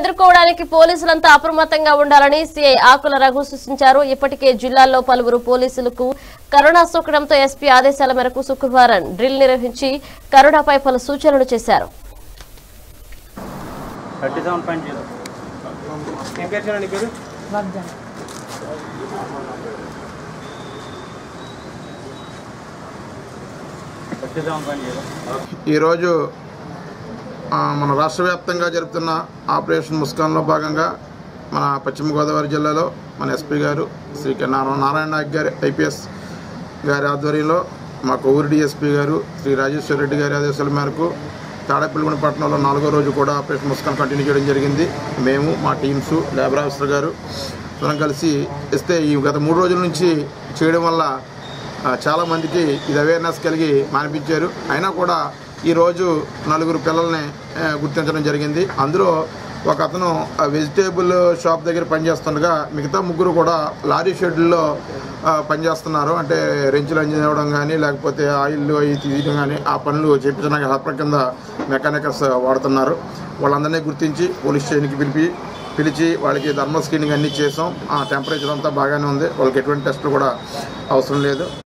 ఎదుర్కోవడానికి పోలీసులంతా అప్రమత్తంగా ఉండాలని సీఐ ఆకుల రఘు సూచించారు ఇప్పటికే జిల్లాల్లో పలువురు పోలీసులకు కరోనా సోకడంతో ఎస్పీ ఆదేశాల మేరకు శుక్రవారం డ్రిల్ నిర్వహించి కరోనాపై పలు సూచనలు చేశారు థర్టీ సెవెన్ పాయింట్ జీరో ఏం పేరు చూడండి పేరు థర్టీ సెవెన్ పాయింట్ జీరో ఈరోజు ఆ, మన రాష్ట్ర వ్యాప్తంగా జరుపుతున్న ఆపరేషన్ ముస్కాన్లో భాగంగా మన పశ్చిమ గోదావరి జిల్లాలో మన ఎస్పీ గారు శ్రీ కె. నారా- నారాయణ నాయక్ గారి ఐపీఎస్ గారి ఆధ్వర్యంలో మా కొవ్వూరు డిఎస్పీ గారు శ్రీ రాజేశ్వర రెడ్డి గారి ఆదేశాల మేరకు తాడేపల్లిగూడెం పట్టణంలో నాలుగో రోజు కూడా ఆపరేషన్ ముస్కాన్ కంటిన్యూ చేయడం జరిగింది మేము మా టీమ్స్ లేబర్ ఆఫీసర్ గారు అందరం కలిసి ఇస్తే ఈ గత మూడు రోజుల నుంచి చేయడం వల్ల ఆ, చాలామందికి ఇది అవేర్నెస్ కలిగి మానిపించారు అయినా కూడా ఈరోజు నలుగురు పిల్లల్ని ఆ, గుర్తించడం జరిగింది అందులో ఒక అతను ఆ వెజిటేబుల్ షాప్ దగ్గర పనిచేస్తుండగా మిగతా ముగ్గురు కూడా లారీ షెడ్యూల్లో పనిచేస్తున్నారు అంటే రెంచులు అంజన్ ఇవ్వడం కానీ లేకపోతే ఆయిల్ అవి తీయడం కానీ ఆ పనులు చేయించడానికి హెల్పర్ కింద మెకానికల్స్ వాడుతున్నారు వాళ్ళందరినీ గుర్తించి పోలీస్ స్టేషన్కి పిలిపి పిలిచి వాళ్ళకి థర్మల్ స్క్రీనింగ్ అన్నీ చేసాం ఆ టెంపరేచర్ అంతా బాగానే ఉంది వాళ్ళకి ఎటువంటి టెస్టులు కూడా అవసరం లేదు